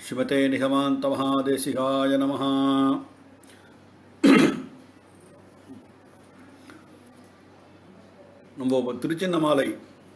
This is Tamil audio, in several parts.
ஸ்ரீமதே நிகமாந்த மகாதேசிகாய நம நம்ம இப்ப திருச்சின்னமாலை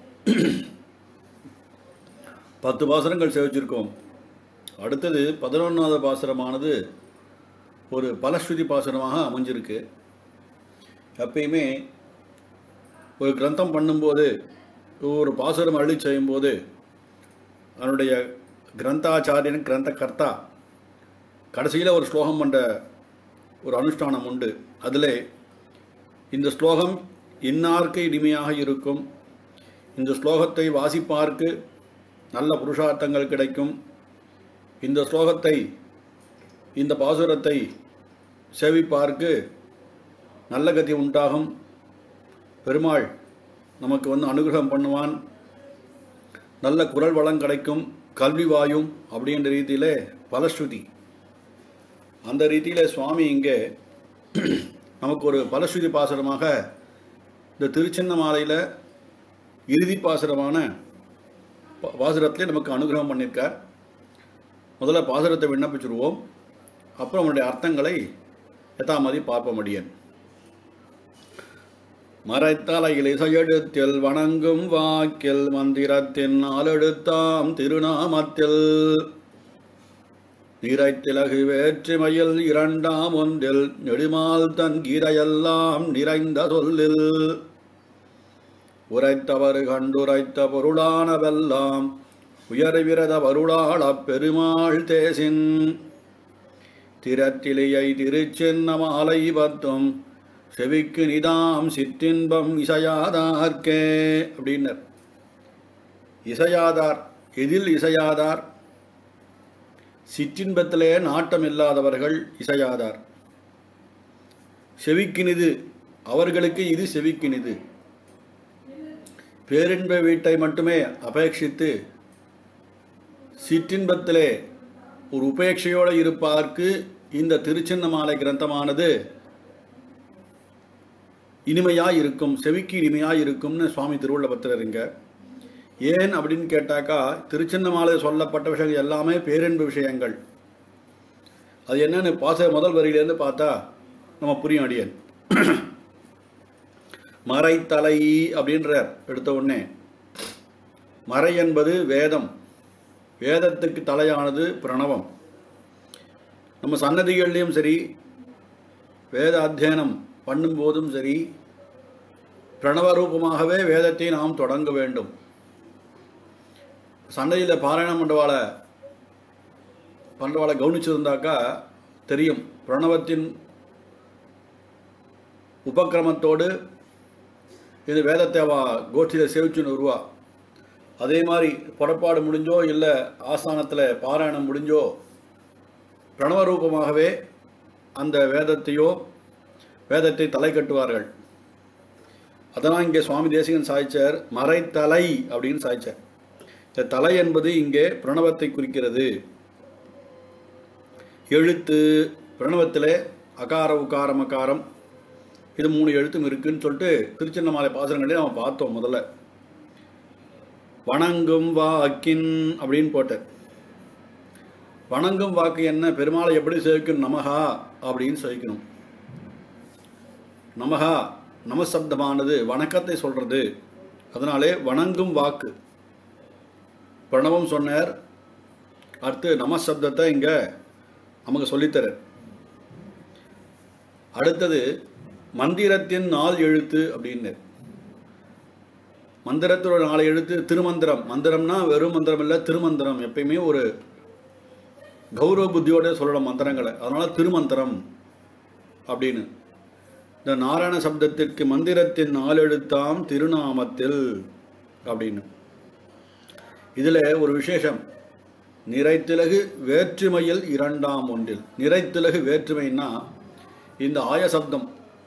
பத்து பாசனங்கள் சேவிச்சிருக்கோம் அடுத்தது பதினொன்றாவது பாசனமானது ஒரு பலஸ்ருதி பாசனமாக அமைஞ்சிருக்கு எப்பயுமே ஒரு கிரந்தம் பண்ணும்போது ஒரு பாசுரம் அள்ளி செய்யும்போது அதனுடைய கிரந்தாச்சாரியன் கிரந்த கர்த்தா கடைசியில் ஒரு ஸ்லோகம் பண்ணுற ஒரு அனுஷ்டானம் உண்டு அதில் இந்த ஸ்லோகம் இன்னார்க்கு இனிமையாக இருக்கும் இந்த ஸ்லோகத்தை வாசிப்பார்க்கு நல்ல புருஷார்த்தங்கள் கிடைக்கும் இந்த ஸ்லோகத்தை இந்த பாசுரத்தை சேவிப்பார்க்கு நல்ல கதி உண்டாகும் பெருமாள் நமக்கு வந்து அனுகிரகம் பண்ணுவான் நல்ல குரல் வளம் கிடைக்கும் கல்வி வாயும் அப்படின்ற ரீதியில் பலஸ்ருதி அந்த ரீதியில் சுவாமி இங்கே நமக்கு ஒரு பலஸ்ருதி பாசுரமாக இந்த திருச்சின்னமாலையில் இறுதி பாசுரமான பா- பாசுரத்திலே நமக்கு அனுகிரகம் பண்ணியிருக்கார் முதல்ல பாசுரத்தை விண்ணப்பிச்சிருவோம் அப்புறம் அவனுடைய அர்த்தங்களை யதாமதி பார்ப்ப முடியும் மறைத்தலையில் இசையெழுத்தில் வணங்கும் வாக்கில் மந்திரத்தின் நாலெழுத்தாம் திருநாமத்தில் நிறைத்திலகு வேற்றுமையில் இரண்டாம் ஒன்றில் நெடுமால் தன் கீதையெல்லாம் நிறைந்த சொல்லில் உரைத்தவர் கண்டுரைத்த பொருளானவெல்லாம் உயர்விரத வருளாளப் பெருமாள் தேசின் திரத்திலையை திருச்சின்னமாலை பத்தும் செவிக்கு நிதாம் சிற்றின்பம் இசையாதார்க்கே அப்படின்னர் இசையாதார் எதில் இசையாதார் சிற்றின்பத்திலே நாட்டம் இல்லாதவர்கள் இசையாதார் செவிக்கினிது அவர்களுக்கு இது செவிக்கினிது பேரின்ப வீட்டை மட்டுமே அபேட்சித்து சிற்றின்பத்திலே ஒரு உபேட்சையோடு இருப்பார்க்கு இந்த திருச்சின்னமாலை கிரந்தமானது இனிமையாக இருக்கும் செவிக்கு இனிமையாக இருக்கும்னு சுவாமி திருவள்ளபத்திரர் இங்க ஏன் அப்படின்னு கேட்டாக்கா திருச்சின்னமாலை சொல்லப்பட்ட விஷயங்கள் எல்லாமே பேரன்பு விஷயங்கள் அது என்னன்னு பாச முதல் வரியிலேருந்து பார்த்தா நம்ம புரியும் அடியன் மறைத்தலை அப்படின்ற எடுத்த உடனே மறை என்பது வேதம் வேதத்துக்கு தலையானது பிரணவம் நம்ம சன்னதிகள்லையும் சரி வேத அத்தியனம் பண்ணும்போதும் சரி பிரணவ ரூபமாகவே வேதத்தை நாம் தொடங்க வேண்டும் சன்னதியில் பாராயணம் பண்ணுவாள பண்ணுறவாளை கவனிச்சிருந்தாக்கா தெரியும் பிரணவத்தின் உபக்கிரமத்தோடு இது வேதத்தை அவ கோஷ்டியில் சேவிச்சுன்னு வருவா அதே மாதிரி புறப்பாடு முடிஞ்சோ இல்லை ஆஸ்தானத்தில் பாராயணம் முடிஞ்சோ பிரணவ ரூபமாகவே அந்த வேதத்தையோ வேதத்தை தலை கட்டுவார்கள் அதனால் இங்கே சுவாமி தேசிகன் சாய்ச்சார் மறைத்தலை அப்படின்னு சாய்ச்சார் இந்த தலை என்பது இங்கே பிரணவத்தை குறிக்கிறது எழுத்து பிரணவத்திலே அகார உகாரம் அகாரம் இது மூணு எழுத்தும் இருக்குன்னு சொல்லிட்டு திருச்சின்னமாலை பாசனங்களே நம்ம பார்த்தோம் முதல்ல வணங்கும் வாக்கின் அப்படின்னு போட்டார் வணங்கும் வாக்கு என்ன பெருமாளை எப்படி சேவிக்கணும் நமகா அப்படின்னு சேவிக்கணும் நமகா நமசப்தமானது வணக்கத்தை சொல்றது அதனாலே வணங்கும் வாக்கு பிரணவம் சொன்னார் அடுத்து நமசப்தத்தை இங்க நமக்கு சொல்லித்தரார் அடுத்தது மந்திரத்தின் நாள் எழுத்து அப்படின்னு மந்திரத்தோட நாலு எழுத்து திருமந்திரம் மந்திரம்னா வெறும் மந்திரம் இல்லை திருமந்திரம் எப்பயுமே ஒரு கௌரவ புத்தியோட சொல்லணும் மந்திரங்களை அதனால திருமந்திரம் அப்படின்னு இந்த நாராயண சப்தத்திற்கு மந்திரத்தின் நாலெழுத்தாம் திருநாமத்தில் அப்படின்னு இதில் ஒரு விசேஷம் நிறைத்திலகு வேற்றுமையில் இரண்டாம் ஒன்றில் நிறைத்திலகு வேற்றுமைன்னா இந்த ஆய சப்தம்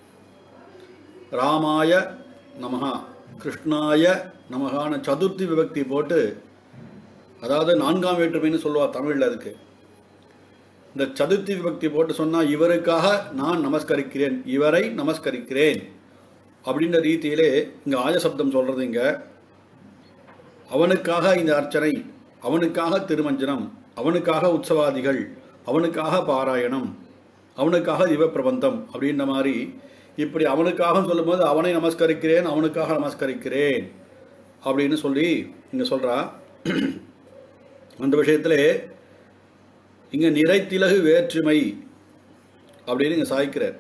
ராமாய நமகா கிருஷ்ணாய நமகான சதுர்த்தி விபக்தி போட்டு அதாவது நான்காம் வேற்றுமைன்னு சொல்லுவா தமிழில் அதுக்கு இந்த சதுர்த்தி விபக்தி போட்டு சொன்னால் இவருக்காக நான் நமஸ்கரிக்கிறேன் இவரை நமஸ்கரிக்கிறேன் அப்படின்ற ரீதியிலே இங்கே ஆய சப்தம் சொல்கிறது இங்கே அவனுக்காக இந்த அர்ச்சனை அவனுக்காக திருமஞ்சனம் அவனுக்காக உற்சவாதிகள் அவனுக்காக பாராயணம் அவனுக்காக திவ பிரபந்தம் அப்படின்ற மாதிரி இப்படி அவனுக்காக சொல்லும்போது அவனை நமஸ்கரிக்கிறேன் அவனுக்காக நமஸ்கரிக்கிறேன் அப்படின்னு சொல்லி இங்கே சொல்கிறா அந்த விஷயத்தில் இங்கே நிறைத்திலகு வேற்றுமை அப்படின்னு இங்கே சாய்க்கிறார்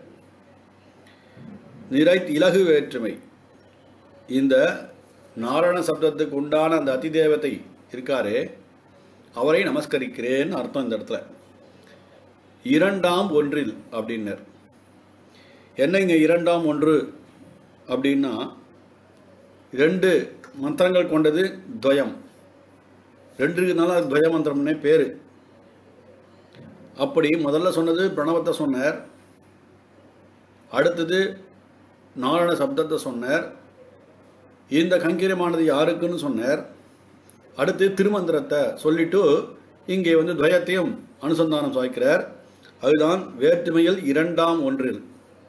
நிறை இலகு வேற்றுமை இந்த நாராயண சப்தத்துக்கு உண்டான அந்த அதிதேவத்தை இருக்காரே அவரை நமஸ்கரிக்கிறேன்னு அர்த்தம் இந்த இடத்துல இரண்டாம் ஒன்றில் அப்படின்னர் என்ன இங்கே இரண்டாம் ஒன்று அப்படின்னா ரெண்டு மந்திரங்கள் கொண்டது துவயம் ரெண்டு இருக்கிறதுனால அது துவய மந்திரம்னே பேர் அப்படி முதல்ல சொன்னது பிரணவத்தை சொன்னார் அடுத்தது நாராயண சப்தத்தை சொன்னார் இந்த கங்கீரமானது யாருக்குன்னு சொன்னார் அடுத்து திருமந்திரத்தை சொல்லிட்டு இங்கே வந்து துவயத்தையும் அனுசந்தானம் சாய்க்கிறார் அதுதான் வேற்றுமையில் இரண்டாம் ஒன்றில்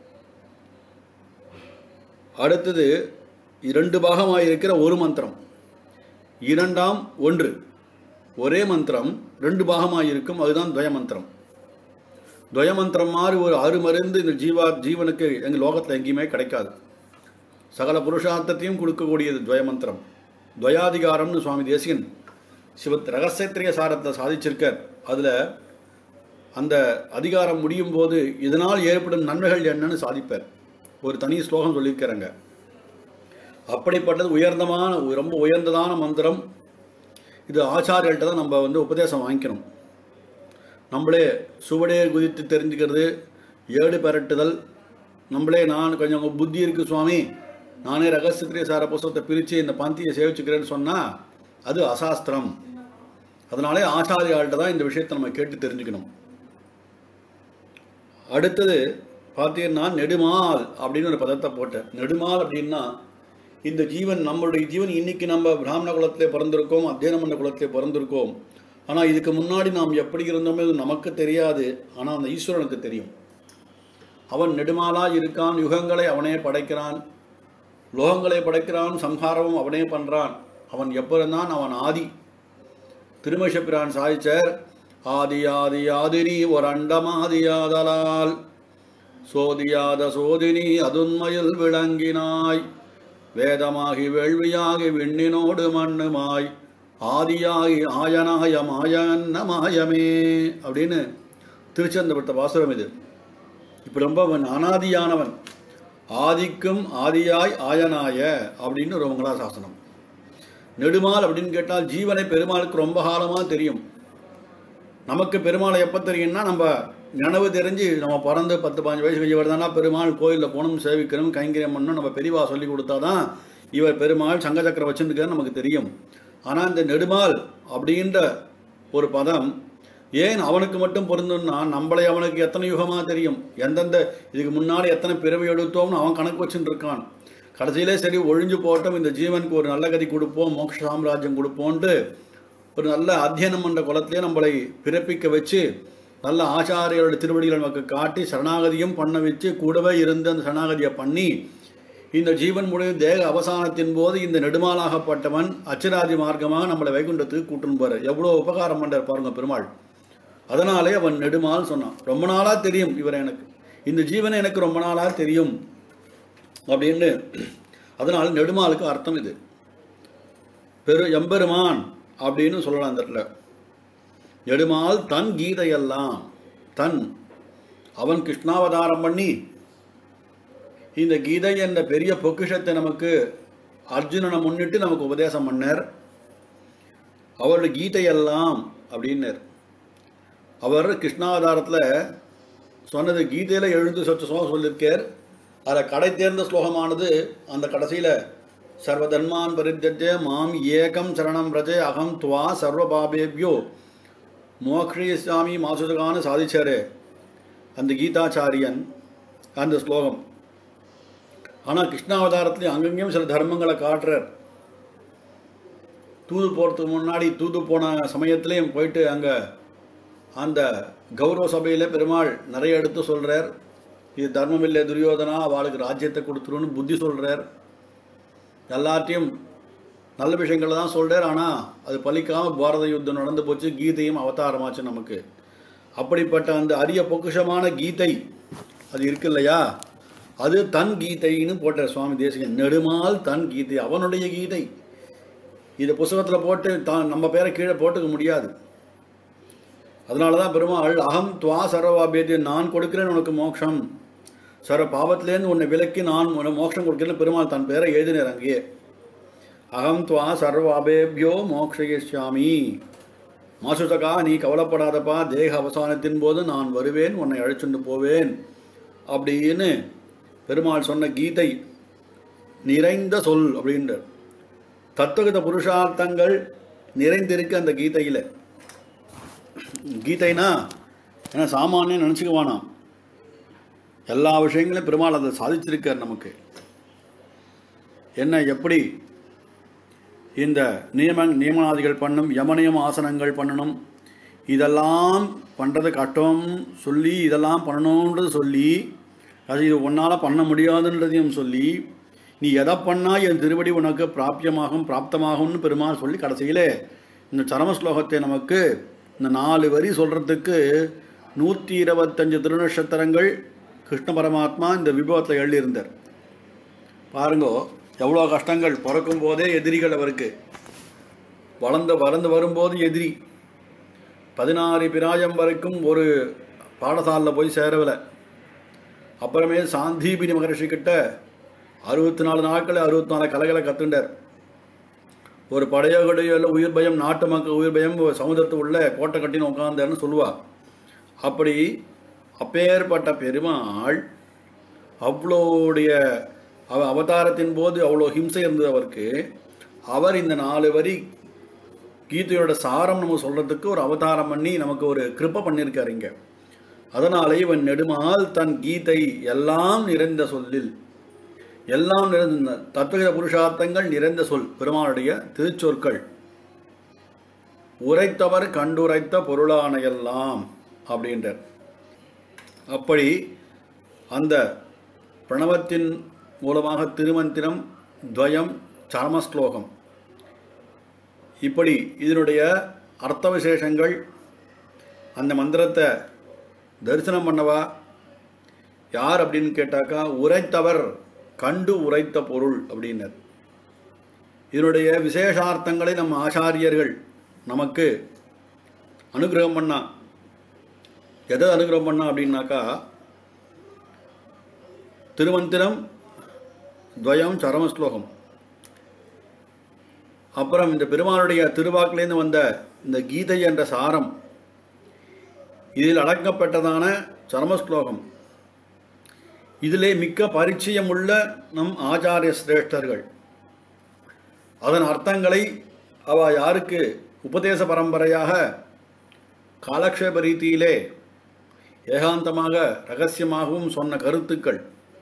அடுத்தது இரண்டு பாகமாக இருக்கிற ஒரு மந்திரம் இரண்டாம் ஒன்று ஒரே மந்திரம் ரெண்டு பாகமாக இருக்கும் அதுதான் துவய மந்திரம் துவய மந்திரம் மாதிரி ஒரு அருமருந்து இந்த ஜீவா ஜீவனுக்கு எங்கள் லோகத்தில் எங்கேயுமே கிடைக்காது சகல புருஷார்த்தத்தையும் கொடுக்கக்கூடியது துவய மந்திரம் துவயாதிகாரம்னு சுவாமி தேசிகன் சிவத் ரகசியத்திரிய சாரத்தை சாதிச்சிருக்கார் அதில் அந்த அதிகாரம் முடியும் போது இதனால் ஏற்படும் நன்மைகள் என்னன்னு சாதிப்பார் ஒரு தனி ஸ்லோகம் சொல்லியிருக்கிறாங்க அப்படிப்பட்டது உயர்ந்தமான ரொம்ப உயர்ந்ததான மந்திரம் இது ஆச்சாரியர்கள்ட்ட தான் நம்ம வந்து உபதேசம் வாங்கிக்கணும் நம்மளே சுவடே குதித்து தெரிஞ்சுக்கிறது ஏடு பெரட்டுதல் நம்மளே நான் கொஞ்சம் புத்தி இருக்குது சுவாமி நானே ரகசியத்திரிய சார புஸ்தகத்தை பிரித்து இந்த பந்தியை சேவிச்சுக்கிறேன்னு சொன்னால் அது அசாஸ்திரம் அதனாலே ஆச்சாரியாள்கிட்ட தான் இந்த விஷயத்தை நம்ம கேட்டு தெரிஞ்சுக்கணும் அடுத்தது பார்த்தீங்கன்னா நெடுமால் அப்படின்னு ஒரு பதத்தை போட்டேன் நெடுமால் அப்படின்னா இந்த ஜீவன் நம்மளுடைய ஜீவன் இன்னைக்கு நம்ம பிராமண குலத்திலே பிறந்திருக்கோம் அத்தியனம் பண்ண குலத்திலே பிறந்திருக்கோம் ஆனால் இதுக்கு முன்னாடி நாம் எப்படி இருந்தோமோ இது நமக்கு தெரியாது ஆனால் அந்த ஈஸ்வரனுக்கு தெரியும் அவன் நெடுமாலா இருக்கான் யுகங்களை அவனே படைக்கிறான் லோகங்களை படைக்கிறான் சம்ஹாரமும் அவனே பண்ணுறான் அவன் எப்போ இருந்தான் அவன் ஆதி திருமஷப்பிரான் சாதிச்சார் ஆதி ஆதி ஆதினி ஒரு அண்டமாதியாதலால் சோதியாத சோதினி அதுன்மையில் விளங்கினாய் வேதமாகி வேள்வியாகி விண்ணினோடு மண்ணுமாய் ஆதியாகி ஆயனாய மாயன்ன மாயமே அப்படின்னு திருச்செந்தப்பட்ட பாசுரம் இது இப்போ ரொம்ப அவன் அனாதியானவன் ஆதிக்கும் ஆதியாய் ஆயனாய அப்படின்னு ஒரு மங்களாசாசனம் நெடுமால் அப்படின்னு கேட்டால் ஜீவனை பெருமாளுக்கு ரொம்ப காலமாக தெரியும் நமக்கு பெருமாளை எப்போ தெரியும்னா நம்ம நினைவு தெரிஞ்சு நம்ம பிறந்து பத்து பாஞ்சு வயசு இவர் தானா பெருமாள் கோயிலில் போகணும் சேவிக்கணும் கைங்கரியம் பண்ணணும் நம்ம பெரியவா சொல்லி கொடுத்தா தான் இவர் பெருமாள் சங்க சக்கரம் வச்சுருக்காரு நமக்கு தெரியும் ஆனால் இந்த நெடுமால் அப்படின்ற ஒரு பதம் ஏன் அவனுக்கு மட்டும் பொருந்தும்னா நம்மளை அவனுக்கு எத்தனை யுகமாக தெரியும் எந்தெந்த இதுக்கு முன்னாடி எத்தனை பிறவி எடுத்தோம்னு அவன் கணக்கு வச்சுட்டு இருக்கான் கடைசியிலே சரி ஒழிஞ்சு போட்டோம் இந்த ஜீவனுக்கு ஒரு நல்ல கதி கொடுப்போம் மோட்ச சாம்ராஜ்யம் கொடுப்போன்ட்டு ஒரு நல்ல அத்தியனம் என்ற குலத்திலே நம்மளை பிறப்பிக்க வச்சு நல்ல ஆச்சாரியரோட திருவடிகளை நமக்கு காட்டி சரணாகதியும் பண்ண வச்சு கூடவே இருந்து அந்த சரணாகதியை பண்ணி இந்த ஜீவன் முடிவு தேக அவசானத்தின் போது இந்த நெடுமாலாகப்பட்டவன் அச்சராதி மார்க்கமாக நம்மளை வைகுண்டத்துக்கு கூட்டுன்னு போற எவ்வளோ உபகாரம் பண்ணுறார் பாருங்க பெருமாள் அதனாலே அவன் நெடுமால் சொன்னான் ரொம்ப நாளாக தெரியும் இவர் எனக்கு இந்த ஜீவனை எனக்கு ரொம்ப நாளாக தெரியும் அப்படின்னு அதனால் நெடுமாலுக்கு அர்த்தம் இது பெரு எம்பெருமான் அப்படின்னு சொல்லலாம் அந்த இடத்துல நெடுமால் தன் கீதையெல்லாம் தன் அவன் கிருஷ்ணாவதாரம் பண்ணி இந்த கீதை என்ற பெரிய பொக்கிஷத்தை நமக்கு அர்ஜுனனை முன்னிட்டு நமக்கு உபதேசம் பண்ணார் அவருடைய கீதையெல்லாம் அப்படின்னர் அவர் கிருஷ்ணாவதாரத்தில் சொன்னது கீதையில் எழுந்து சொச்ச ஸ்லோகம் சொல்லியிருக்கார் அதில் கடை தேர்ந்த ஸ்லோகமானது அந்த கடைசியில் சர்வதன்மான் பரித்தே மாம் ஏகம் சரணம் ரஜே அகம் துவா சர்வபாபேபியோ மோக்ஷியாமி மாசுதகான்னு சாதிச்சாரு அந்த கீதாச்சாரியன் அந்த ஸ்லோகம் ஆனால் கிருஷ்ணாவதாரத்துலேயும் அங்கங்கேயும் சில தர்மங்களை காட்டுறார் தூது போகிறதுக்கு முன்னாடி தூது போன சமயத்துலேயும் போயிட்டு அங்கே அந்த கௌரவ சபையில் பெருமாள் நிறைய எடுத்து சொல்கிறார் இது தர்மம் இல்லை துரியோதனா அவளுக்கு ராஜ்யத்தை கொடுத்துருன்னு புத்தி சொல்கிறார் எல்லாத்தையும் நல்ல விஷயங்களை தான் சொல்கிறார் ஆனால் அது பலிக்காமல் பாரத யுத்தம் நடந்து போச்சு கீதையும் அவதாரமாச்சு நமக்கு அப்படிப்பட்ட அந்த அரிய பொக்குஷமான கீதை அது இருக்கு இல்லையா அது தன் கீதைன்னு போட்டார் சுவாமி தேசிகன் நெடுமால் தன் கீதை அவனுடைய கீதை இதை புஸ்தகத்தில் போட்டு தான் நம்ம பேரை கீழே போட்டுக்க முடியாது அதனால தான் பெருமாள் அகம் துவா சர்வாபேதி நான் கொடுக்கிறேன் உனக்கு மோட்சம் சர்வ பாவத்திலேருந்து உன்னை விலக்கி நான் உனக்கு மோட்சம் கொடுக்கிறேன் பெருமாள் தன் பேரை எழுதினார் அங்கேயே அகம் துவா சர்வாபேபியோ மோக்ஷயிஷ்யாமி மாசுதகா நீ கவலைப்படாதப்பா தேக அவசானத்தின் போது நான் வருவேன் உன்னை அழைச்சுண்டு போவேன் அப்படின்னு பெருமாள் சொன்ன கீதை நிறைந்த சொல் அப்படின்றார் தத்துவகித புருஷார்த்தங்கள் நிறைந்திருக்கு அந்த கீதையில் கீதைனா ஏன்னா சாமானியம் நினச்சிக்க வேணாம் எல்லா விஷயங்களையும் பெருமாள் அதை சாதிச்சிருக்கார் நமக்கு என்ன எப்படி இந்த நியம நியமனாதிகள் பண்ணும் யமனியம ஆசனங்கள் பண்ணணும் இதெல்லாம் பண்ணுறது கட்டம் சொல்லி இதெல்லாம் பண்ணணுன்றது சொல்லி அது இது உன்னால் பண்ண முடியாதுன்றதையும் சொல்லி நீ எதை பண்ணால் என் திருவடி உனக்கு பிராப்பியமாகும் பிராப்தமாகும்னு பெருமாள் சொல்லி கடைசியிலே இந்த சரம ஸ்லோகத்தை நமக்கு இந்த நாலு வரி சொல்கிறதுக்கு நூற்றி இருபத்தஞ்சு திருநட்சத்திரங்கள் கிருஷ்ண பரமாத்மா இந்த விபவத்தில் எழுதியிருந்தார் பாருங்கோ எவ்வளோ கஷ்டங்கள் பிறக்கும் போதே எதிரிகள் அவருக்கு வளர்ந்து வளர்ந்து வரும்போது எதிரி பதினாறு பிராயம் வரைக்கும் ஒரு பாடசாலையில் போய் சேரவில்லை அப்புறமே சாந்தீபினி மகரிஷி கிட்ட அறுபத்தி நாலு நாட்கள் அறுபத்தி நாலு கலைகளை கற்றுண்டார் ஒரு படையோடைய உயிர் பயம் நாட்டு மக்கள் உயிர் பயம் சமுதிரத்து உள்ள கோட்டை கட்டின்னு உட்காந்தார்னு சொல்லுவா அப்படி அப்பேற்பட்ட பெருமாள் அவ்வளோடைய அவ அவதாரத்தின் போது அவ்வளோ ஹிம்சை இருந்தது அவருக்கு அவர் இந்த நாலு வரி கீதையோட சாரம் நம்ம சொல்கிறதுக்கு ஒரு அவதாரம் பண்ணி நமக்கு ஒரு கிருப்பை பண்ணியிருக்காரு இங்கே அதனாலே இவன் நெடுமால் தன் கீதை எல்லாம் நிறைந்த சொல்லில் எல்லாம் நிறைந்த தத்துவ புருஷார்த்தங்கள் நிறைந்த சொல் பெருமானுடைய திருச்சொற்கள் உரைத்தவர் கண்டுரைத்த பொருளான எல்லாம் அப்படின்றார் அப்படி அந்த பிரணவத்தின் மூலமாக திருமந்திரம் துவயம் சரமஸ்லோகம் இப்படி இதனுடைய அர்த்த விசேஷங்கள் அந்த மந்திரத்தை தரிசனம் பண்ணவா யார் அப்படின்னு கேட்டாக்கா உரைத்தவர் கண்டு உரைத்த பொருள் அப்படின்னர் இதனுடைய விசேஷார்த்தங்களை நம்ம ஆச்சாரியர்கள் நமக்கு அனுகிரகம் பண்ணா எதை அனுகிரகம் பண்ணா அப்படின்னாக்கா திருமந்திரம் துவயம் சரம ஸ்லோகம் அப்புறம் இந்த பெருமாளுடைய திருவாக்கிலேருந்து வந்த இந்த கீதை என்ற சாரம் இதில் அடக்கப்பட்டதான சரம ஸ்லோகம் இதிலே மிக்க பரிச்சயமுள்ள நம் ஆச்சாரிய சிரேஷ்டர்கள் அதன் அர்த்தங்களை அவ யாருக்கு உபதேச பரம்பரையாக காலக்ஷேப ரீதியிலே ஏகாந்தமாக ரகசியமாகவும் சொன்ன கருத்துக்கள்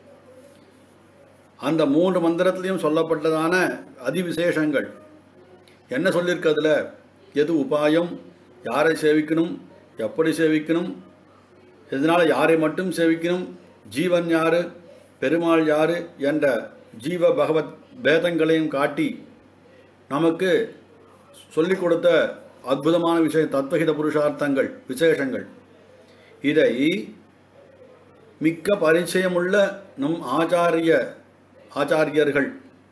அந்த மூன்று மந்திரத்திலையும் சொல்லப்பட்டதான அதிவிசேஷங்கள் என்ன சொல்லியிருக்கு அதில் எது உபாயம் யாரை சேவிக்கணும் எப்படி சேவிக்கணும் இதனால் யாரை மட்டும் சேவிக்கணும் ஜீவன் யாரு பெருமாள் யாரு என்ற ஜீவ பகவத் பேதங்களையும் காட்டி நமக்கு சொல்லிக் கொடுத்த அற்புதமான விஷயம் தத்வகித புருஷார்த்தங்கள் விசேஷங்கள் இதை மிக்க பரிச்சயமுள்ள நம் ஆச்சாரிய ஆச்சாரியர்கள்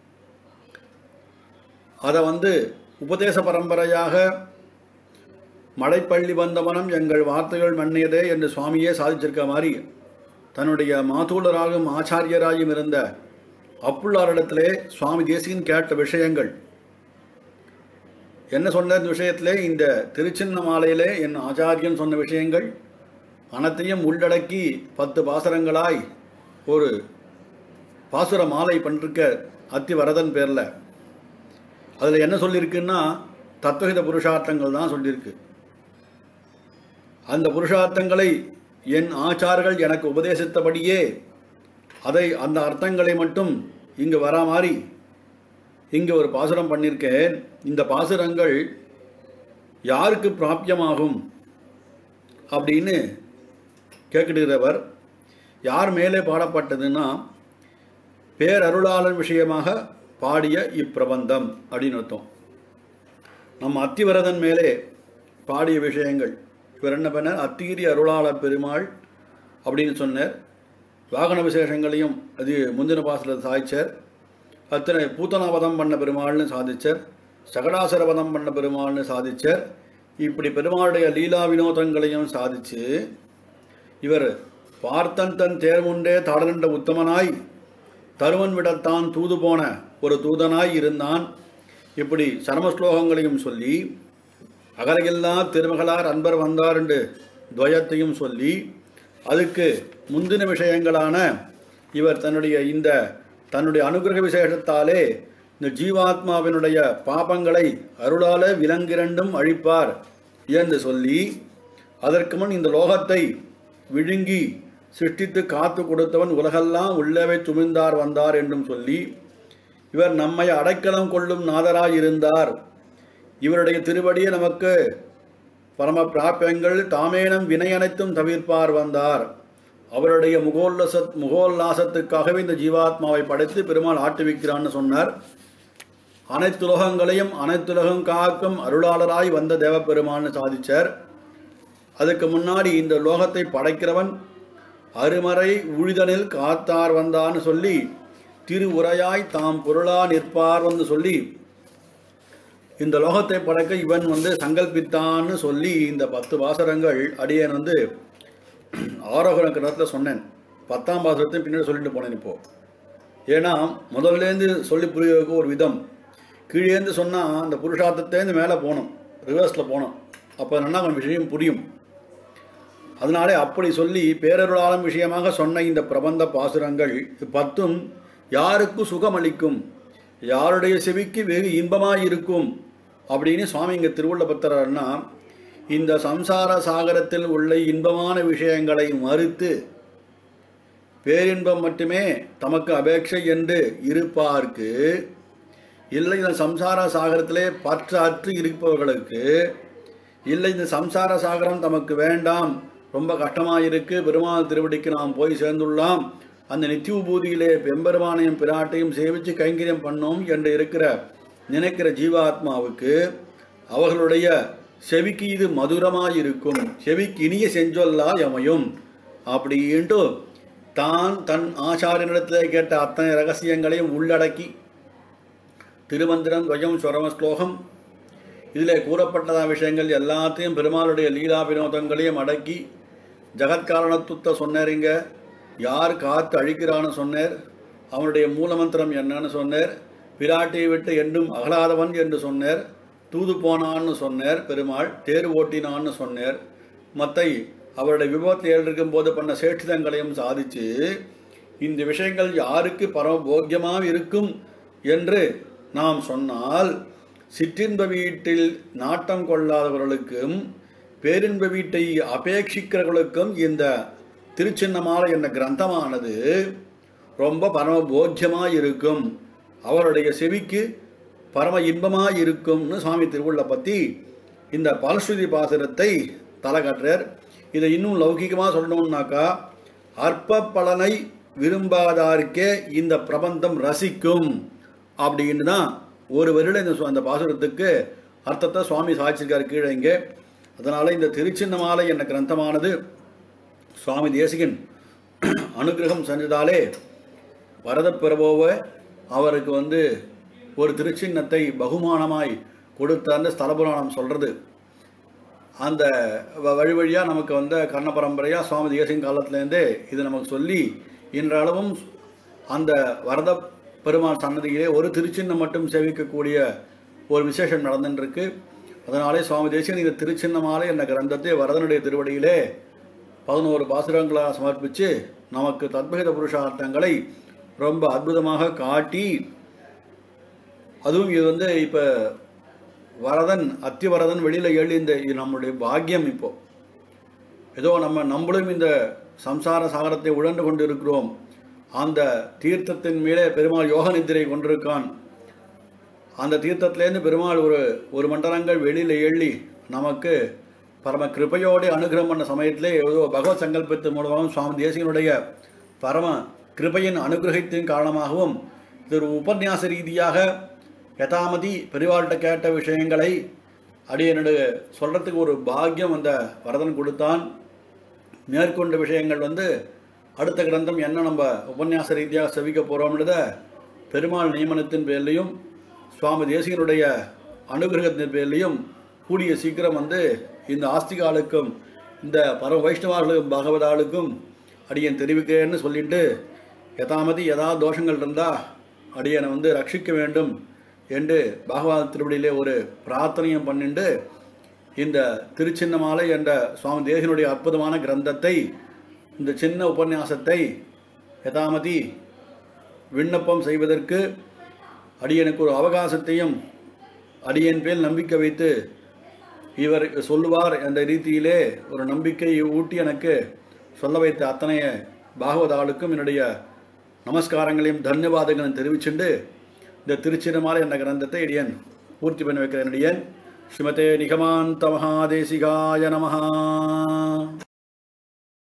அதை வந்து உபதேச பரம்பரையாக மடைப்பள்ளி வந்தவனம் எங்கள் வார்த்தைகள் மன்னியதே என்று சுவாமியே சாதிச்சிருக்க மாதிரி தன்னுடைய மாதூளராகவும் ஆச்சாரியராயும் இருந்த அப்புள்ளாரிடத்திலே சுவாமி தேசிகன் கேட்ட விஷயங்கள் என்ன சொன்ன இந்த விஷயத்திலே இந்த திருச்சின்ன மாலையிலே என் ஆச்சாரியன் சொன்ன விஷயங்கள் அனைத்தையும் உள்ளடக்கி பத்து பாசரங்களாய் ஒரு பாசுர மாலை பண்ணிருக்க அத்திவரதன் பேரில் அதில் என்ன சொல்லியிருக்குன்னா தத்துவகித புருஷார்த்தங்கள் தான் சொல்லியிருக்கு அந்த புருஷார்த்தங்களை என் ஆச்சார்கள் எனக்கு உபதேசித்தபடியே அதை அந்த அர்த்தங்களை மட்டும் இங்கு வரா மாதிரி இங்கே ஒரு பாசுரம் பண்ணியிருக்கேன் இந்த பாசுரங்கள் யாருக்கு பிராப்பியமாகும் அப்படின்னு கேட்கிறவர் யார் மேலே பாடப்பட்டதுன்னா பேரருளாளர் விஷயமாக பாடிய இப்பிரபந்தம் அப்படின்னு அர்த்தம் நம்ம அத்திவரதன் மேலே பாடிய விஷயங்கள் இவர் என்ன பண்ணார் அத்தீரி அருளாள பெருமாள் அப்படின்னு சொன்னார் வாகன விசேஷங்களையும் அது முந்தின பாசத்தில் சாதிச்சார் அத்தனை பூத்தனாவதம் பண்ண பெருமாள்னு சாதிச்சார் சகடாசுரவதம் பண்ண பெருமாள்னு சாதிச்சார் இப்படி பெருமாளுடைய லீலா வினோதங்களையும் சாதிச்சு இவர் பார்த்தன் தன் தேர்முண்டே தாடலண்ட உத்தமனாய் தருவன் விடத்தான் தூது போன ஒரு தூதனாய் இருந்தான் இப்படி சரமஸ்லோகங்களையும் சொல்லி அகலையில்லா திருமகளார் அன்பர் வந்தார் என்று துவயத்தையும் சொல்லி அதுக்கு முந்தின விஷயங்களான இவர் தன்னுடைய இந்த தன்னுடைய அனுகிரக விசேஷத்தாலே இந்த ஜீவாத்மாவினுடைய பாபங்களை அருளால விலங்கிரண்டும் அழிப்பார் என்று சொல்லி அதற்கு முன் இந்த லோகத்தை விழுங்கி சிருஷ்டித்து காத்து கொடுத்தவன் உலகெல்லாம் உள்ளவே துமிழ்ந்தார் வந்தார் என்றும் சொல்லி இவர் நம்மை அடைக்கலம் கொள்ளும் நாதராய் இருந்தார் இவருடைய திருவடியே நமக்கு பரம பிராபியங்கள் தாமேனம் வினை அனைத்தும் தவிர்ப்பார் வந்தார் அவருடைய முகோல்லச முகோல்லாசத்துக்காகவே இந்த ஜீவாத்மாவை படைத்து பெருமாள் ஆட்டுவிக்கிறான்னு சொன்னார் அனைத்துலகங்களையும் அனைத்துலகம் காக்கும் அருளாளராய் வந்த தேவப்பெருமான்னு சாதிச்சார் அதுக்கு முன்னாடி இந்த லோகத்தை படைக்கிறவன் அருமறை உழிதனில் காத்தார் வந்தான்னு சொல்லி திரு உரையாய் தாம் பொருளா நிற்பார் வந்து சொல்லி இந்த லோகத்தை படைக்க இவன் வந்து சங்கல்பித்தான்னு சொல்லி இந்த பத்து வாசகங்கள் அடியேன் வந்து ஆரோகர கிரகத்தில் சொன்னேன் பத்தாம் பாசகத்தையும் பின்னாடி சொல்லிட்டு போனேன் இப்போ ஏன்னா முதல்லேருந்து சொல்லி புரிய வைக்க ஒரு விதம் கீழேந்து சொன்னால் அந்த புருஷார்த்தத்தேருந்து மேலே போகணும் ரிவர்ஸில் போகணும் அப்போ என்னன்னா கொஞ்சம் விஷயம் புரியும் அதனாலே அப்படி சொல்லி பேரருளாளம் விஷயமாக சொன்ன இந்த பிரபந்த பாசுரங்கள் பத்தும் யாருக்கு சுகமளிக்கும் யாருடைய செவிக்கு வெகு இன்பமாக இருக்கும் அப்படின்னு சுவாமி இங்கே திருவுள்ள பத்திரன்னா இந்த சம்சார சாகரத்தில் உள்ள இன்பமான விஷயங்களை மறுத்து பேரின்பம் மட்டுமே தமக்கு அபேட்சை என்று இருப்பார்க்கு இல்லை இந்த சம்சார சாகரத்திலே பற்றாற்று இருப்பவர்களுக்கு இல்லை இந்த சம்சார சாகரம் தமக்கு வேண்டாம் ரொம்ப கஷ்டமாக இருக்கு பெருமாள் திருவடிக்கு நாம் போய் சேர்ந்துள்ளலாம் அந்த நித்திய உபூதியிலே பெம்பெருமானையும் பிராட்டையும் சேவித்து கைங்கரியம் பண்ணோம் என்று இருக்கிற நினைக்கிற ஜீவாத்மாவுக்கு அவர்களுடைய செவிக்கு இது மதுரமாக இருக்கும் செவிக்கு இனிய செஞ்சொல்லா எமையும் அப்படின்ட்டு தான் தன் ஆச்சாரியனிடத்திலே கேட்ட அத்தனை ரகசியங்களையும் உள்ளடக்கி திருமந்திரம் துவயம் ஸ்வரம ஸ்லோகம் இதில் கூறப்பட்டதா விஷயங்கள் எல்லாத்தையும் பெருமாளுடைய லீலா வினோதங்களையும் அடக்கி ஜகத்காரணத்துவத்தை சொன்னாருங்க யார் காத்து அழிக்கிறான்னு சொன்னார் அவனுடைய மூலமந்திரம் என்னன்னு சொன்னார் பிராட்டியை விட்டு என்றும் அகலாதவன் என்று சொன்னார் தூது போனான்னு சொன்னார் பெருமாள் தேர் ஓட்டினான்னு சொன்னார் மத்தை அவருடைய விபத்தில் இருக்கும் போது பண்ண சேட்சிதங்களையும் சாதிச்சு இந்த விஷயங்கள் யாருக்கு பரம போக்கியமாக இருக்கும் என்று நாம் சொன்னால் சிற்றின்ப வீட்டில் நாட்டம் கொள்ளாதவர்களுக்கும் பேரின்ப வீட்டை அபேட்சிக்கிறவர்களுக்கும் இந்த திருச்சின்னமாலை என்ற கிரந்தமானது ரொம்ப பரம போக்கியமாக இருக்கும் அவருடைய செவிக்கு பரம இன்பமாக இருக்கும்னு சுவாமி திருவுள்ள பற்றி இந்த பலஸ்ருதி பாசுரத்தை தலை காட்டுறார் இதை இன்னும் லௌகிகமாக சொல்லணும்னாக்கா அற்ப பலனை விரும்பாதாருக்கே இந்த பிரபந்தம் ரசிக்கும் அப்படின்னு தான் ஒரு வருடம் இந்த சு- அந்த பாசுரத்துக்கு அர்த்தத்தை சுவாமி சாதிச்சிருக்காரு கீழே இங்கே அதனால் இந்த திருச்சின்னமாலை என்ற கிரந்தமானது சுவாமி தேசிகன் அனுகிரகம் செஞ்சதாலே வரதப்பிரபோவை அவருக்கு வந்து ஒரு திருச்சின்னத்தை பகுமானமாய் கொடுத்தார்னு ஸ்தலபுராணம் சொல்கிறது அந்த வ- வழி வழியாக நமக்கு வந்த கர்ண பரம்பரையாக சுவாமி தேசிகன் காலத்துலேருந்தே இது நமக்கு சொல்லி இன்றளவும் அந்த வரத பெருமாள் சன்னதியிலே ஒரு திருச்சின்னம் மட்டும் சேவிக்கக்கூடிய ஒரு விசேஷம் நடந்துருக்கு அதனாலே சுவாமி தேசிகன் இந்த திருச்சின்னமாலை என்ற கிரந்தத்தை வரதனுடைய திருவடியிலே பதினோரு பாசுரங்களாக சமர்ப்பித்து நமக்கு தத்பகித புருஷார்த்தங்களை ரொம்ப அற்புதமாக காட்டி அதுவும் இது வந்து இப்போ வரதன் அத்திவரதன் வெளியில் எழுதி இந்த இது நம்மளுடைய பாக்கியம் இப்போ ஏதோ நம்ம நம்மளும் இந்த சம்சார சாகரத்தை உழந்து கொண்டு இருக்கிறோம் அந்த தீர்த்தத்தின் மேலே பெருமாள் யோக நித்திரை கொண்டிருக்கான் அந்த தீர்த்தத்திலேருந்து பெருமாள் ஒரு ஒரு மண்டலங்கள் வெளியில் எள்ளி நமக்கு பரம கிருபையோடு அனுகிரகம் பண்ண சமயத்திலே ஏதோ பகவத் சங்கல்பத்தின் மூலமாகவும் சுவாமி தேசிகனுடைய பரம கிருபையின் அனுகிரகத்தின் காரணமாகவும் இது ஒரு உபன்யாச ரீதியாக யதாமதி பெரிவாள்கிட்ட கேட்ட விஷயங்களை அடியனுடைய சொல்கிறதுக்கு ஒரு பாக்கியம் அந்த வரதன் கொடுத்தான் மேற்கொண்ட விஷயங்கள் வந்து அடுத்த கிரந்தம் என்ன நம்ம உபன்யாச ரீதியாக செவிக்க போகிறோம்ன்றத பெருமாள் நியமனத்தின் பேர்லையும் சுவாமி தேசிகனுடைய அனுகிரகத்தின் பேர்லையும் கூடிய சீக்கிரம் வந்து இந்த ஆஸ்திகாலுக்கும் இந்த பரம வைஷ்ணவார்களுக்கும் பகவதாளுக்கும் அடியன் தெரிவிக்கிறேன்னு சொல்லிட்டு யதாமதி எதா தோஷங்கள் இருந்தால் அடியனை வந்து ரட்சிக்க வேண்டும் என்று பாகவத திருவடியிலே ஒரு பிரார்த்தனையும் பண்ணிண்டு இந்த திருச்சின்னமாலை என்ற சுவாமி தேசனுடைய அற்புதமான கிரந்தத்தை இந்த சின்ன உபன்யாசத்தை யதாமதி விண்ணப்பம் செய்வதற்கு அடியனுக்கு ஒரு அவகாசத்தையும் அடியன் பேர் நம்பிக்கை வைத்து இவர் சொல்லுவார் என்ற ரீதியிலே ஒரு நம்பிக்கை ஊட்டி எனக்கு சொல்ல வைத்த அத்தனைய பாகவதாளுக்கும் என்னுடைய நமஸ்காரங்களையும் தன்யவாதங்களையும் தெரிவிச்சுண்டு இந்த திருச்சின்னமாலை என்ற கிரந்தத்தை இடியன் பூர்த்தி பண்ணி வைக்கிறேன் இடியன் ஸ்ரீமதே நிகமாந்த மகாதேசிகாய நமஹா